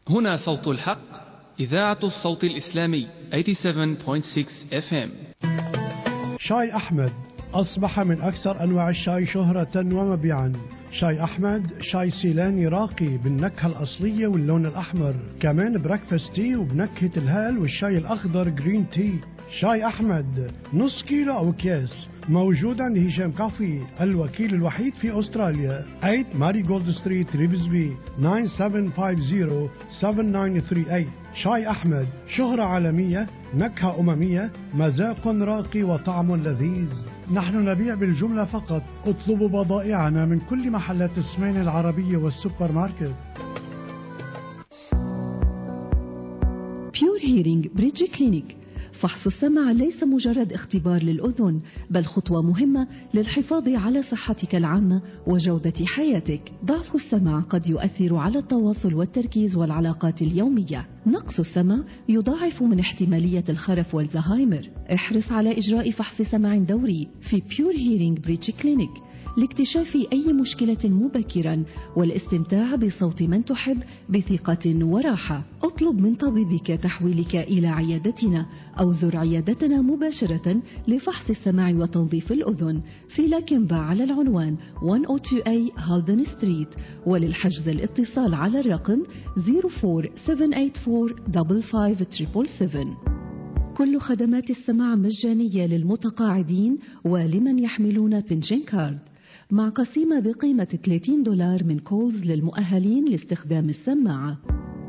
هنا صوت الحق إذاعة الصوت الإسلامي 87.6 FM شاي أحمد أصبح من أكثر أنواع الشاي شهرة ومبيعا شاي أحمد شاي سيلاني راقي بالنكهة الأصلية واللون الأحمر كمان بريكفاست تي وبنكهة الهال والشاي الأخضر جرين تي شاي أحمد نص كيلو أو أكياس موجود عند هشام كافي الوكيل الوحيد في أستراليا 8 ماري جولد ستريت ريفزبي 9750 شاي أحمد شهرة عالمية نكهة أممية مذاق راقي وطعم لذيذ نحن نبيع بالجملة فقط اطلبوا بضائعنا من كل محلات السمين العربية والسوبر ماركت بيور هيرينج بريدج كلينيك فحص السمع ليس مجرد اختبار للأذن بل خطوة مهمة للحفاظ على صحتك العامة وجودة حياتك ضعف السمع قد يؤثر على التواصل والتركيز والعلاقات اليومية نقص السمع يضاعف من احتمالية الخرف والزهايمر احرص على إجراء فحص سمع دوري في بيور هيرينج بريتش كلينيك لاكتشاف أي مشكلة مبكرا والاستمتاع بصوت من تحب بثقة وراحة اطلب من طبيبك تحويلك إلى عيادتنا أو زر عيادتنا مباشرة لفحص السمع وتنظيف الأذن في لاكنبا على العنوان 102A هالدن ستريت وللحجز الاتصال على الرقم 04784 كل خدمات السماع مجانية للمتقاعدين ولمن يحملون بنشن كارد مع قسيمة بقيمة 30 دولار من كولز للمؤهلين لاستخدام السماعة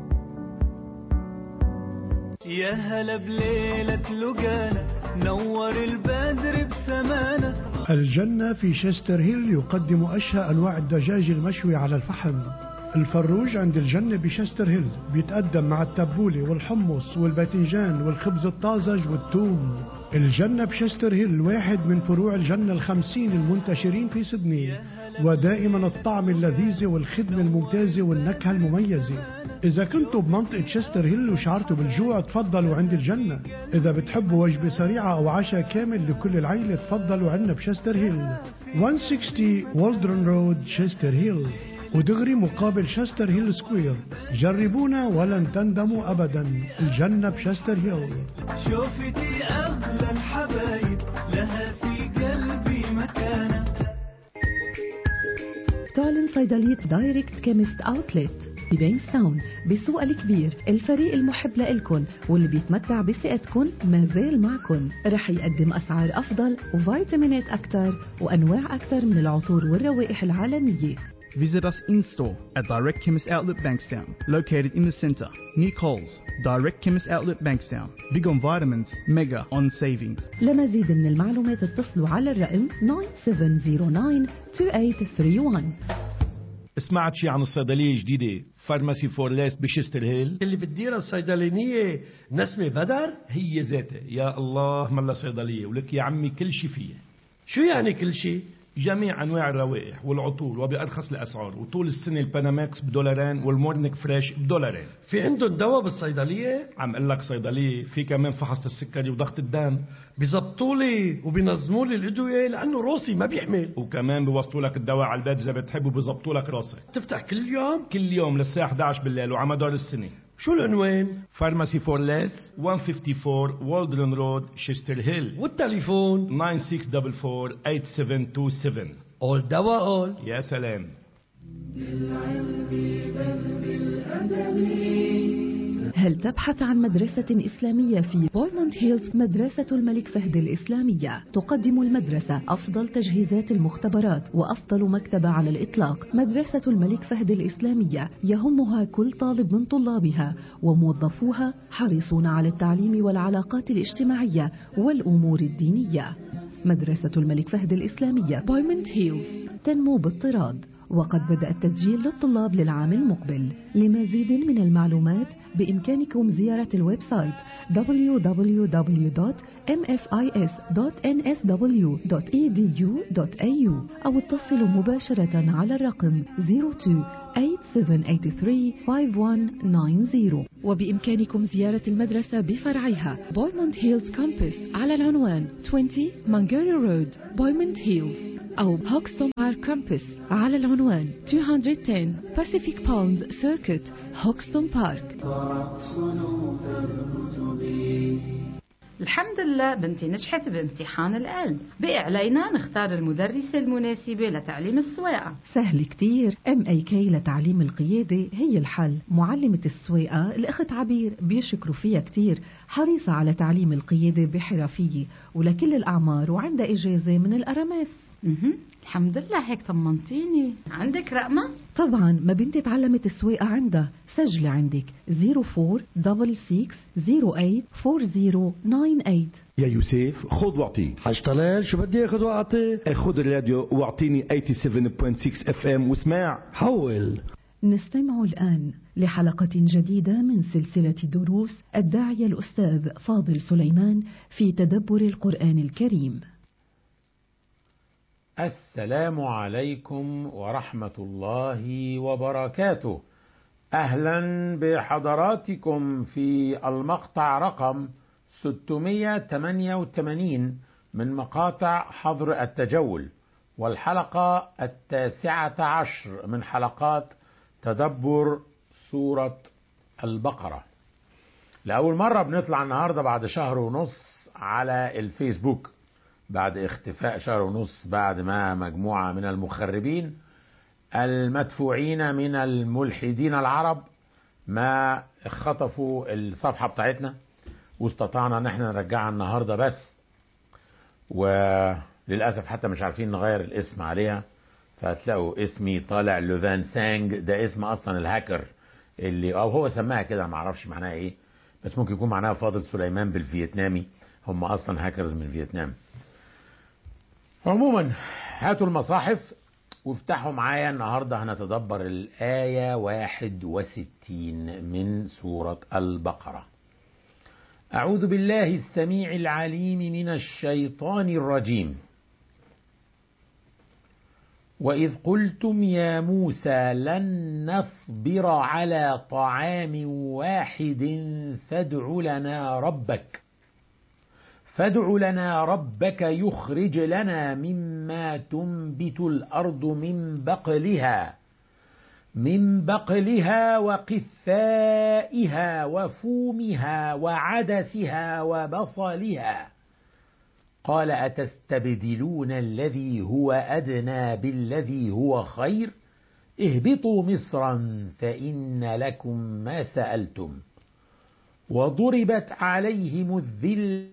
يا هلا بليلة لقانا نور البدر بسمانا الجنة في شستر هيل يقدم أشهى أنواع الدجاج المشوي على الفحم الفروج عند الجنة بشستر هيل بيتقدم مع التبولة والحمص والباذنجان والخبز الطازج والثوم الجنة بشستر هيل واحد من فروع الجنة الخمسين المنتشرين في سدني ودائما الطعم اللذيذ والخدمة الممتازة والنكهة المميزة إذا كنتوا بمنطقة شستر هيل وشعرتوا بالجوع تفضلوا عند الجنة إذا بتحبوا وجبة سريعة أو عشاء كامل لكل العيلة تفضلوا عنا بشستر هيل 160 والدرن رود شستر هيل ودغري مقابل شستر هيل سكوير جربونا ولن تندموا أبدا الجنة بشستر هيل شوفتي أغلى الحبايب لها في قلبي مكانة تعلن صيدلية دايركت كيمست اوتلت ببينستاون بالسوق الكبير الفريق المحب لإلكن واللي بيتمتع بثقتكن ما زال معكن رح يقدم أسعار أفضل وفيتامينات أكثر وأنواع أكثر من العطور والروائح العالمية Visit us in store at Direct Chemist Outlet Bankstown, located in the centre, near Coles. Direct Chemist Outlet Bankstown. Big on vitamins, mega on savings. لمزيد من المعلومات اتصلوا على الرقم 97092831 سمعت شي عن الصيدلية الجديدة فارماسي فورليس بشستر هيل اللي بتديرها الصيدلانية نسمة بدر هي ذاتها يا الله ملا صيدلية ولك يا عمي كل شي فيها شو يعني كل شيء جميع انواع الروائح والعطور وبارخص الاسعار وطول السنه الباناماكس بدولارين والمورنيك فريش بدولارين في عندهم دواء بالصيدلية عم اقول لك صيدليه في كمان فحص السكري وضغط الدم بيزبطوا لي وبينظموا لي الادوية لانه روسي ما بيحمل وكمان بيوصلوا لك الدواء على البيت اذا بتحب وبيظبطوا لك راسك تفتح كل يوم كل يوم للساعه 11 بالليل وعلى مدار السنه شو العنوان فارماسي فور ليس 154 والدرن رود شيستر هيل والتليفون 9644 قول دواء قول يا سلام هل تبحث عن مدرسة إسلامية في بويموند هيلز مدرسة الملك فهد الإسلامية تقدم المدرسة أفضل تجهيزات المختبرات وأفضل مكتبة على الإطلاق مدرسة الملك فهد الإسلامية يهمها كل طالب من طلابها وموظفوها حريصون على التعليم والعلاقات الاجتماعية والأمور الدينية مدرسة الملك فهد الإسلامية بويموند هيلز تنمو باضطراد وقد بدأ التسجيل للطلاب للعام المقبل لمزيد من المعلومات بإمكانكم زيارة الويب سايت www.mfis.nsw.edu.au أو اتصلوا مباشرة على الرقم 02-8783-5190 وبإمكانكم زيارة المدرسة بفرعها بويموند هيلز كامبس على العنوان 20 مانجيري رود بويموند هيلز أو هوكستون بارك كامبس على العنوان 210 Pacific Palms Circuit هوكستون بارك الحمد لله بنتي نجحت بامتحان القلب بقي علينا نختار المدرسة المناسبة لتعليم السواقة سهل كتير ام اي كي لتعليم القيادة هي الحل معلمة السواقة الأخت عبير بيشكروا فيها كتير حريصة على تعليم القيادة بحرفية ولكل الأعمار وعندها إجازة من الأرامس مهم. الحمد لله هيك طمنتيني عندك رقمة؟ طبعا ما بنتي تعلمت السواقة عندها سجلي عندك 0466084098 يا يوسف خذ واعطي حاج طلال شو بدي اخذ واعطي خذ الراديو واعطيني 87.6 اف ام واسمع حول نستمع الآن لحلقة جديدة من سلسلة دروس الداعية الأستاذ فاضل سليمان في تدبر القرآن الكريم السلام عليكم ورحمة الله وبركاته. أهلا بحضراتكم في المقطع رقم 688 من مقاطع حظر التجول والحلقة التاسعة عشر من حلقات تدبر سورة البقرة. لأول مرة بنطلع النهاردة بعد شهر ونص على الفيسبوك. بعد اختفاء شهر ونص بعد ما مجموعة من المخربين المدفوعين من الملحدين العرب ما خطفوا الصفحة بتاعتنا واستطعنا ان احنا نرجعها النهاردة بس وللأسف حتى مش عارفين نغير الاسم عليها فهتلاقوا اسمي طالع لوفان سانج ده اسم اصلا الهاكر اللي او هو سماها كده ما اعرفش معناها ايه بس ممكن يكون معناها فاضل سليمان بالفيتنامي هم اصلا هاكرز من فيتنام عموما هاتوا المصاحف وافتحوا معايا النهاردة هنتدبر الآية 61 من سورة البقرة أعوذ بالله السميع العليم من الشيطان الرجيم وإذ قلتم يا موسى لن نصبر على طعام واحد فادع لنا ربك فادع لنا ربك يخرج لنا مما تنبت الارض من بقلها من بقلها وقثائها وفومها وعدسها وبصلها قال اتستبدلون الذي هو ادنى بالذي هو خير اهبطوا مصرا فان لكم ما سالتم وضربت عليهم الذل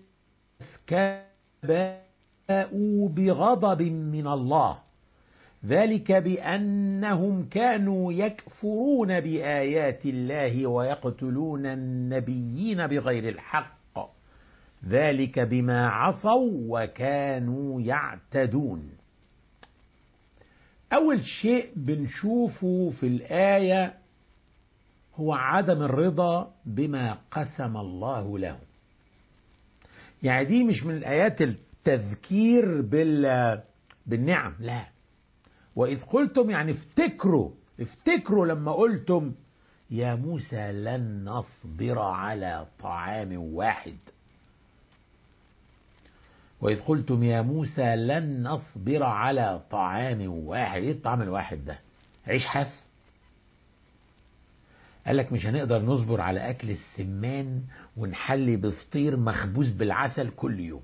باءوا بغضب من الله ذلك بأنهم كانوا يكفرون بآيات الله ويقتلون النبيين بغير الحق ذلك بما عصوا وكانوا يعتدون أول شيء بنشوفه في الآية هو عدم الرضا بما قسم الله لهم يعني دي مش من الآيات التذكير بال بالنعم لا وإذ قلتم يعني افتكروا افتكروا لما قلتم يا موسى لن نصبر على طعام واحد وإذ قلتم يا موسى لن نصبر على طعام واحد ايه الطعام الواحد ده عيش حاف قال لك مش هنقدر نصبر على أكل السمان ونحلي بفطير مخبوز بالعسل كل يوم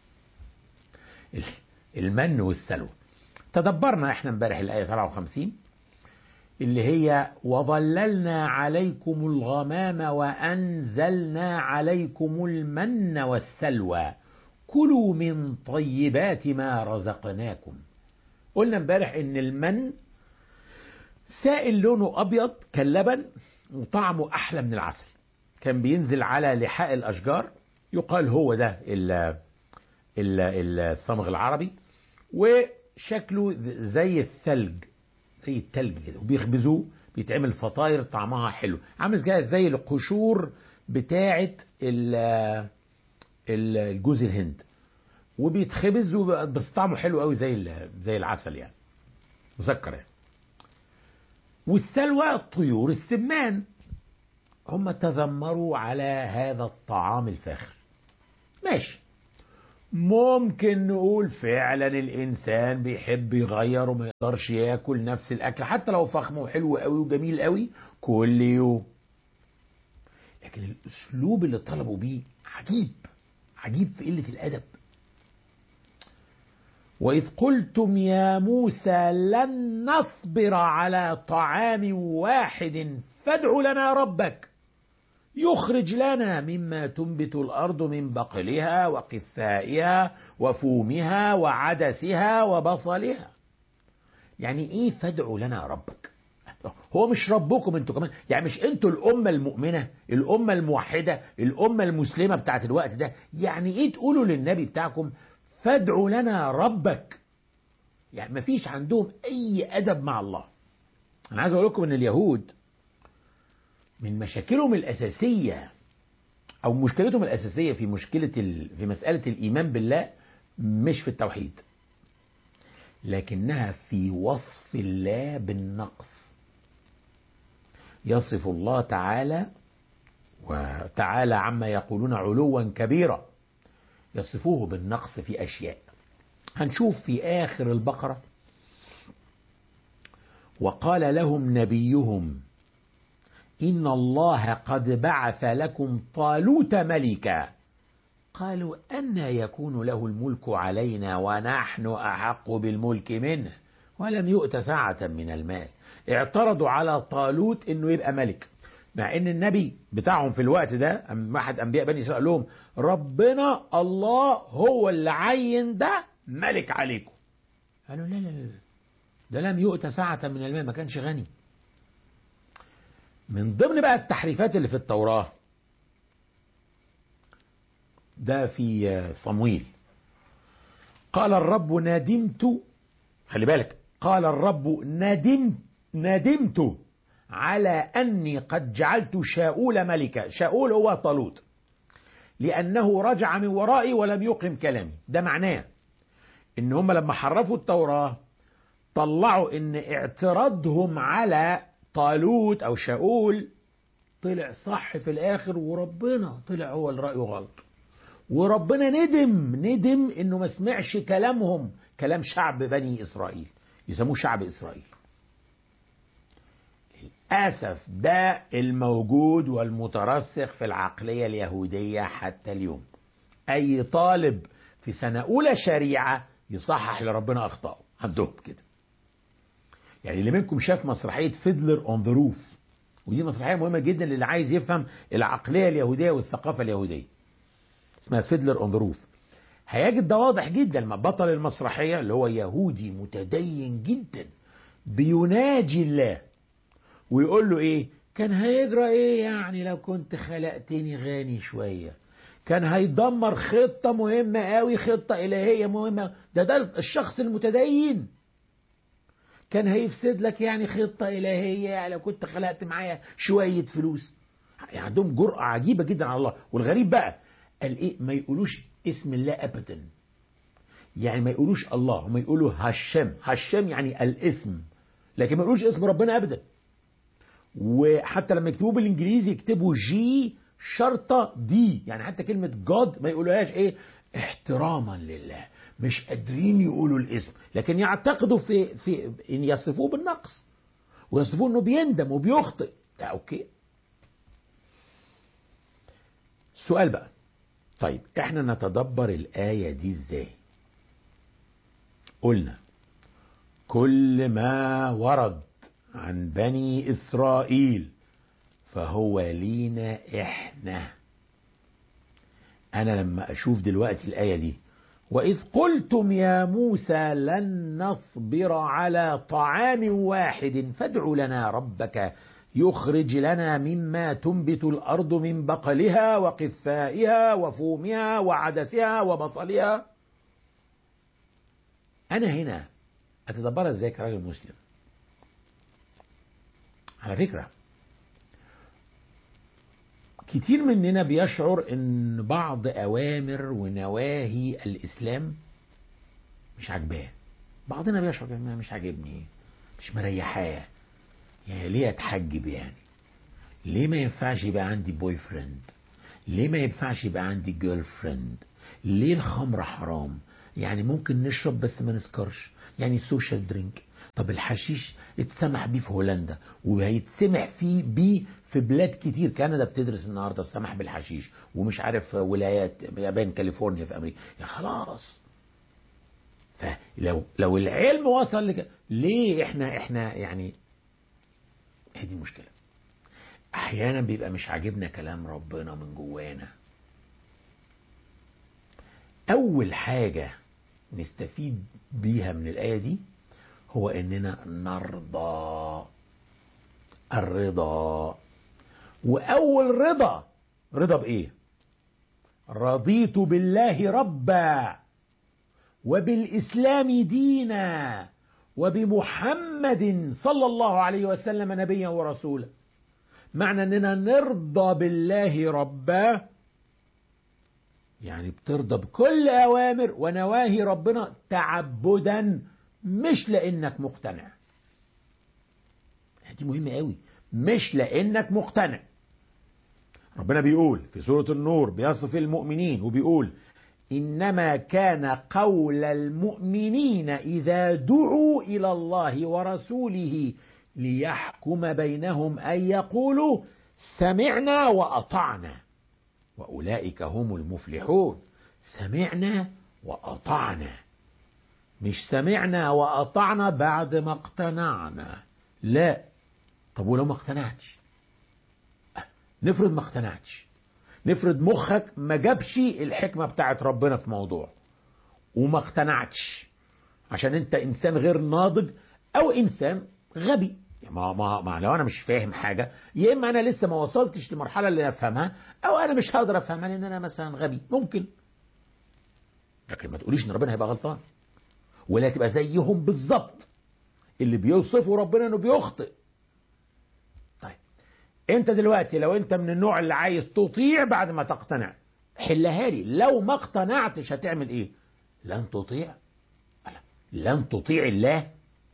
المن والسلوى تدبرنا احنا امبارح الآية 57 اللي هي وظللنا عليكم الغمام وأنزلنا عليكم المن والسلوى كلوا من طيبات ما رزقناكم قلنا امبارح ان المن سائل لونه ابيض كاللبن وطعمه احلى من العسل كان بينزل على لحاء الاشجار يقال هو ده الصمغ العربي وشكله زي الثلج زي التلج كده وبيخبزوه بيتعمل فطاير طعمها حلو عامل زي زي القشور بتاعه الجوز الهند وبيتخبز بس طعمه حلو قوي زي زي العسل يعني مسكر يعني والسلوى طيور السمان هم تذمروا على هذا الطعام الفاخر ماشي ممكن نقول فعلا الانسان بيحب يغير وما يقدرش ياكل نفس الاكل حتى لو فخم وحلو قوي وجميل قوي كل يوم لكن الاسلوب اللي طلبوا بيه عجيب عجيب في قله الادب واذ قلتم يا موسى لن نصبر على طعام واحد فادع لنا ربك يخرج لنا مما تنبت الارض من بقلها وقثائها وفومها وعدسها وبصلها يعني ايه فادعوا لنا ربك هو مش ربكم انتوا كمان يعني مش انتوا الامه المؤمنه الامه الموحده الامه المسلمه بتاعت الوقت ده يعني ايه تقولوا للنبي بتاعكم فادعوا لنا ربك يعني مفيش عندهم اي ادب مع الله انا عايز اقول لكم ان اليهود من مشاكلهم الأساسية أو مشكلتهم الأساسية في مشكلة ال... في مسألة الإيمان بالله مش في التوحيد لكنها في وصف الله بالنقص يصف الله تعالى وتعالى عما يقولون علوا كبيرا يصفوه بالنقص في أشياء هنشوف في آخر البقرة وقال لهم نبيهم إن الله قد بعث لكم طالوت ملكا قالوا أن يكون له الملك علينا ونحن أحق بالملك منه ولم يؤت ساعة من المال اعترضوا على طالوت انه يبقى ملك مع ان النبي بتاعهم في الوقت ده احد انبياء بني اسرائيل لهم ربنا الله هو اللي عين ده ملك عليكم قالوا لا لا لا ده لم يؤت ساعة من المال ما كانش غني من ضمن بقى التحريفات اللي في التوراة ده في صمويل قال الرب ندمت خلي بالك قال الرب ندمت ندمت على أني قد جعلت شاؤول ملكا شاؤول هو طالوت لأنه رجع من ورائي ولم يقم كلامي ده معناه إن هم لما حرفوا التوراة طلعوا إن اعتراضهم على طالوت او شاول طلع صح في الاخر وربنا طلع هو اللي رايه غلط وربنا ندم ندم انه ما سمعش كلامهم كلام شعب بني اسرائيل يسموه شعب اسرائيل للاسف ده الموجود والمترسخ في العقليه اليهوديه حتى اليوم اي طالب في سنه اولى شريعه يصحح لربنا اخطائه عندهم كده يعني اللي منكم شاف مسرحية فيدلر اون ذا روف ودي مسرحية مهمة جدا للي عايز يفهم العقلية اليهودية والثقافة اليهودية اسمها فيدلر اون ذا روف هيجد ده واضح جدا لما بطل المسرحية اللي هو يهودي متدين جدا بيناجي الله ويقول له ايه كان هيجرى ايه يعني لو كنت خلقتني غني شوية كان هيدمر خطة مهمة قوي خطة إلهية مهمة ده ده الشخص المتدين كان هيفسد لك يعني خطة إلهية يعني لو كنت خلقت معايا شوية فلوس يعني عندهم جرأة عجيبة جدا على الله والغريب بقى قال إيه ما يقولوش اسم الله أبدا يعني ما يقولوش الله هم يقولوا هشام هشام يعني الاسم لكن ما يقولوش اسم ربنا أبدا وحتى لما يكتبوه بالإنجليزي يكتبوا جي شرطة دي يعني حتى كلمة جاد ما يقولوهاش إيه احتراما لله مش قادرين يقولوا الاسم لكن يعتقدوا في في ان يصفوه بالنقص ويصفوه انه بيندم وبيخطئ ده اوكي السؤال بقى طيب احنا نتدبر الايه دي ازاي قلنا كل ما ورد عن بني اسرائيل فهو لينا احنا انا لما اشوف دلوقتي الايه دي وإذ قلتم يا موسى لن نصبر على طعام واحد فادع لنا ربك يخرج لنا مما تنبت الأرض من بقلها وقثائها وفومها وعدسها وبصلها أنا هنا أتدبرها إزاي كراجل مسلم على فكرة كتير مننا بيشعر ان بعض اوامر ونواهي الاسلام مش عاجباه بعضنا بيشعر انها مش عاجبني مش مريحاه يعني ليه اتحجب يعني ليه ما ينفعش يبقى عندي بوي فريند ليه ما ينفعش يبقى عندي جيرل فريند ليه الخمر حرام يعني ممكن نشرب بس ما نسكرش يعني سوشيال درينك طب الحشيش اتسمح بيه في هولندا وهيتسمح فيه بيه في بلاد كتير كندا بتدرس النهارده السمح بالحشيش ومش عارف ولايات يابان كاليفورنيا في امريكا يا خلاص فلو لو العلم وصل لك ليه احنا احنا يعني هي دي المشكله احيانا بيبقى مش عاجبنا كلام ربنا من جوانا اول حاجه نستفيد بيها من الايه دي هو اننا نرضى الرضا واول رضا رضا بايه رضيت بالله ربا وبالاسلام دينا وبمحمد صلى الله عليه وسلم نبيا ورسولا معنى اننا نرضى بالله ربا يعني بترضى بكل اوامر ونواهي ربنا تعبدا مش لانك مقتنع دي مهمه قوي مش لانك مقتنع ربنا بيقول في سوره النور بيصف المؤمنين وبيقول انما كان قول المؤمنين اذا دعوا الى الله ورسوله ليحكم بينهم ان يقولوا سمعنا واطعنا واولئك هم المفلحون سمعنا واطعنا مش سمعنا واطعنا بعد ما اقتنعنا لا طب ولو ما اقتنعتش نفرض ما اقتنعتش نفرض مخك ما جابش الحكمه بتاعت ربنا في موضوع وما اقتنعتش عشان انت انسان غير ناضج او انسان غبي ما, ما, ما لو انا مش فاهم حاجه يا اما انا لسه ما وصلتش للمرحله اللي افهمها او انا مش هقدر افهمها لان انا مثلا غبي ممكن لكن ما تقوليش ان ربنا هيبقى غلطان ولا تبقى زيهم بالظبط اللي بيوصفوا ربنا انه بيخطئ طيب انت دلوقتي لو انت من النوع اللي عايز تطيع بعد ما تقتنع حلها لي لو ما اقتنعتش هتعمل ايه لن تطيع لن تطيع الله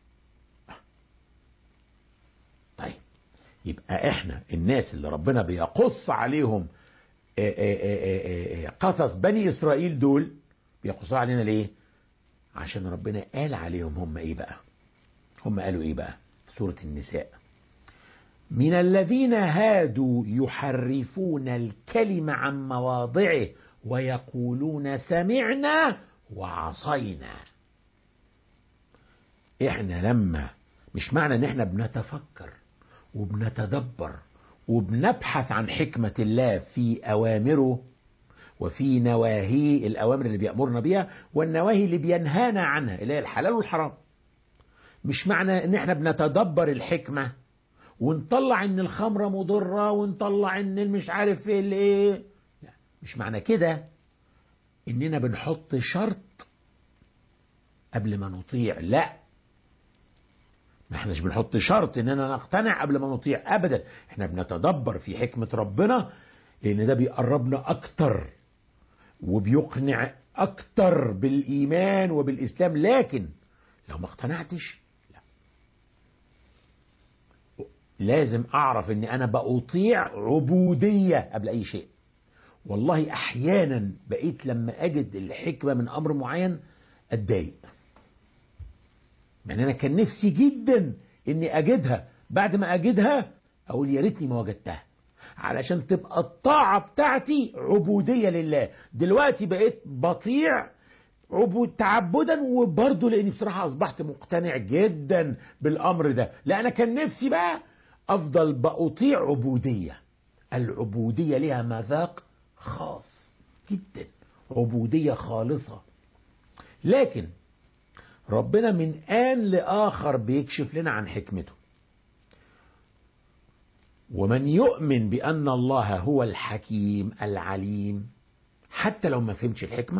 طيب يبقى احنا الناس اللي ربنا بيقص عليهم قصص بني اسرائيل دول بيقصوا علينا ليه عشان ربنا قال عليهم هم ايه بقى هم قالوا ايه بقى في سورة النساء من الذين هادوا يحرفون الكلم عن مواضعه ويقولون سمعنا وعصينا احنا لما مش معنى ان احنا بنتفكر وبنتدبر وبنبحث عن حكمة الله في أوامره وفي نواهي الأوامر اللي بيأمرنا بيها والنواهي اللي بينهانا عنها اللي هي الحلال والحرام مش معنى ان احنا بنتدبر الحكمة ونطلع ان الخمرة مضرة ونطلع ان مش عارف ايه الايه لا مش معنى كده اننا بنحط شرط قبل ما نطيع لا ما احناش بنحط شرط اننا نقتنع قبل ما نطيع ابدا احنا بنتدبر في حكمة ربنا لان ده بيقربنا اكتر وبيقنع اكتر بالايمان وبالاسلام لكن لو ما اقتنعتش لا لازم اعرف ان انا بأطيع عبودية قبل اي شيء والله احيانا بقيت لما اجد الحكمة من امر معين اتضايق يعني انا كان نفسي جدا اني اجدها بعد ما اجدها اقول يا ريتني ما وجدتها علشان تبقى الطاعة بتاعتي عبودية لله دلوقتي بقيت بطيع عبود تعبدا وبرضه لاني بصراحة اصبحت مقتنع جدا بالامر ده لا انا كان نفسي بقى افضل بأطيع عبودية العبودية لها مذاق خاص جدا عبودية خالصة لكن ربنا من آن لآخر بيكشف لنا عن حكمته ومن يؤمن بأن الله هو الحكيم العليم حتى لو ما فهمش الحكمة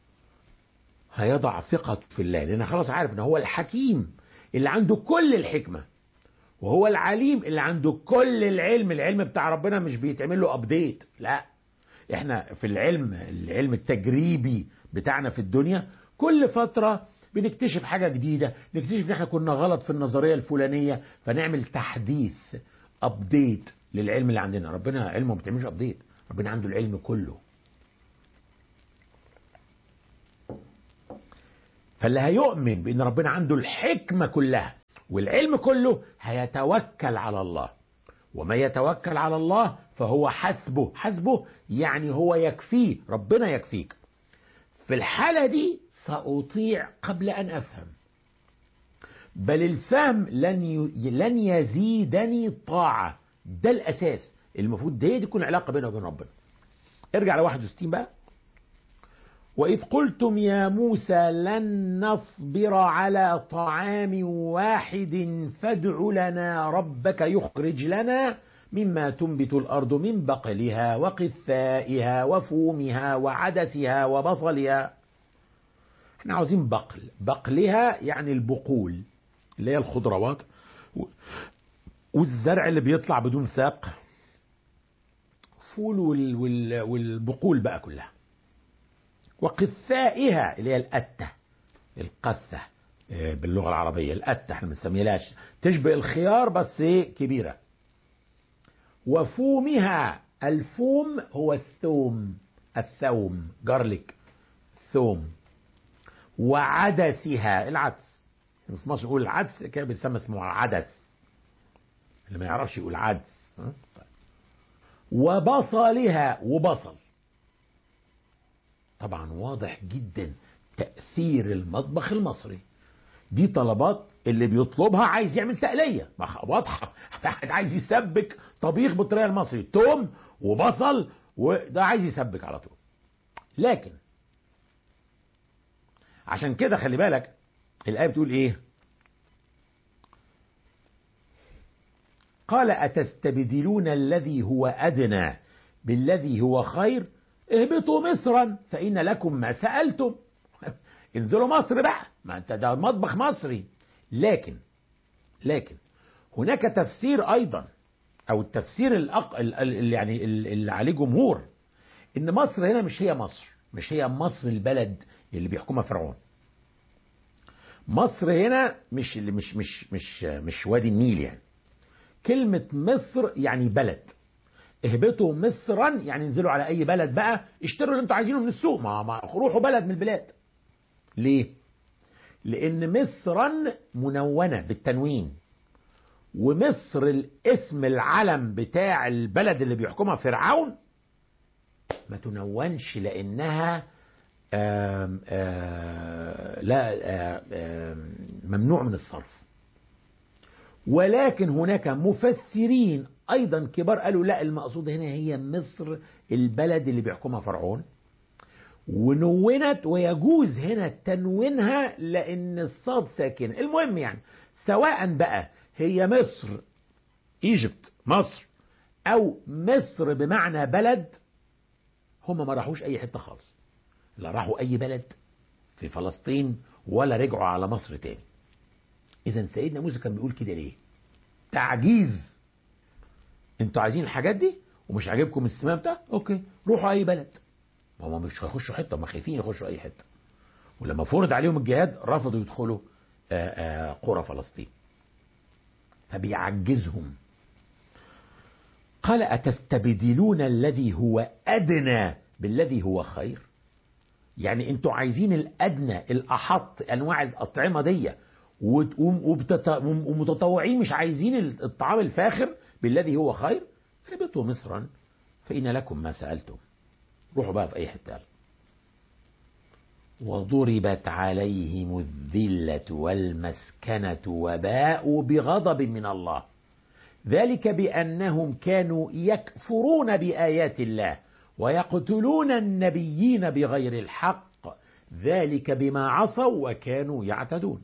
هيضع ثقته في الله لأنه خلاص عارف أنه هو الحكيم اللي عنده كل الحكمة وهو العليم اللي عنده كل العلم العلم بتاع ربنا مش بيتعمل له أبديت لا احنا في العلم العلم التجريبي بتاعنا في الدنيا كل فترة بنكتشف حاجة جديدة نكتشف ان احنا كنا غلط في النظرية الفلانية فنعمل تحديث ابديت للعلم اللي عندنا ربنا علمه ما بتعملش ابديت ربنا عنده العلم كله فاللي هيؤمن بأن ربنا عنده الحكمة كلها والعلم كله هيتوكل على الله وما يتوكل على الله فهو حسبه حسبه يعني هو يكفيه ربنا يكفيك في الحالة دي سأطيع قبل أن أفهم بل الفهم لن ي... لن يزيدني طاعة ده الأساس المفروض ده تكون علاقة بينه وبين ربنا ارجع ل 61 بقى وإذ قلتم يا موسى لن نصبر على طعام واحد فادع لنا ربك يخرج لنا مما تنبت الأرض من بقلها وقثائها وفومها وعدسها وبصلها احنا عاوزين بقل بقلها يعني البقول اللي هي الخضروات والزرع اللي بيطلع بدون ساق فول وال وال والبقول بقى كلها وقثائها اللي هي الأتة القثة باللغة العربية الأتة احنا بنسميها تشبه الخيار بس كبيرة وفومها الفوم هو الثوم الثوم جارليك ثوم وعدسها العدس في مصر نقول العدس كده بيسمى اسمه عدس اللي ما يعرفش يقول عدس وبصلها وبصل طبعا واضح جدا تأثير المطبخ المصري دي طلبات اللي بيطلبها عايز يعمل تقلية واضحة واحد عايز يسبك طبيخ بالطريقة المصري توم وبصل وده عايز يسبك على طول لكن عشان كده خلي بالك الآية بتقول إيه قال أتستبدلون الذي هو أدنى بالذي هو خير اهبطوا مصرا فإن لكم ما سألتم انزلوا مصر بقى ما انت ده مطبخ مصري لكن لكن هناك تفسير ايضا او التفسير الأق... اللي يعني اللي عليه جمهور ان مصر هنا مش هي مصر مش هي مصر البلد اللي بيحكمها فرعون مصر هنا مش اللي مش مش مش مش وادي النيل يعني كلمة مصر يعني بلد اهبطوا مصرا يعني انزلوا على اي بلد بقى اشتروا اللي انتوا عايزينه من السوق ما, ما روحوا بلد من البلاد ليه لان مصرا منونة بالتنوين ومصر الاسم العلم بتاع البلد اللي بيحكمها فرعون ما تنونش لانها آم آم لا آم ممنوع من الصرف ولكن هناك مفسرين ايضا كبار قالوا لا المقصود هنا هي مصر البلد اللي بيحكمها فرعون ونونت ويجوز هنا تنوينها لان الصاد ساكن المهم يعني سواء بقى هي مصر ايجيبت مصر او مصر بمعنى بلد هم ما راحوش اي حته خالص لا راحوا اي بلد في فلسطين ولا رجعوا على مصر تاني اذا سيدنا موسى كان بيقول كده ليه تعجيز انتوا عايزين الحاجات دي ومش عاجبكم السمام ده اوكي روحوا اي بلد هم مش هيخشوا حته هم خايفين يخشوا اي حته ولما فرض عليهم الجهاد رفضوا يدخلوا آآ آآ قرى فلسطين فبيعجزهم قال أتستبدلون الذي هو أدنى بالذي هو خير يعني انتوا عايزين الأدنى الأحط أنواع الأطعمة دي ومتطوعين مش عايزين الطعام الفاخر بالذي هو خير اهبطوا مصرا فإن لكم ما سألتم روحوا بقى في أي حتة وضربت عليهم الذلة والمسكنة وباءوا بغضب من الله ذلك بأنهم كانوا يكفرون بآيات الله ويقتلون النبيين بغير الحق ذلك بما عصوا وكانوا يعتدون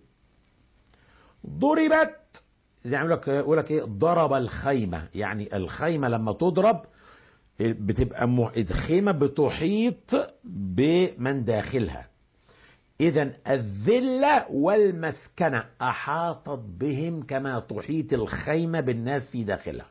ضربت زي ما يقول لك ايه ضرب الخيمة يعني الخيمة لما تضرب بتبقى الخيمة بتحيط بمن داخلها إذا الذلة والمسكنة أحاطت بهم كما تحيط الخيمة بالناس في داخلها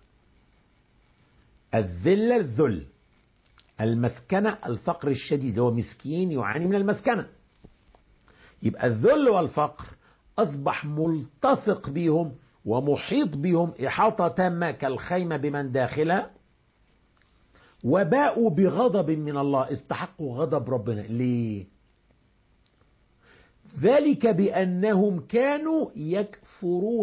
الذلة الذل المسكنة الفقر الشديد هو مسكين يعاني من المسكنة يبقى الذل والفقر أصبح ملتصق بهم ومحيط بهم إحاطة تامة كالخيمة بمن داخلها وباءوا بغضب من الله استحقوا غضب ربنا ليه ذلك بأنهم كانوا يكفرون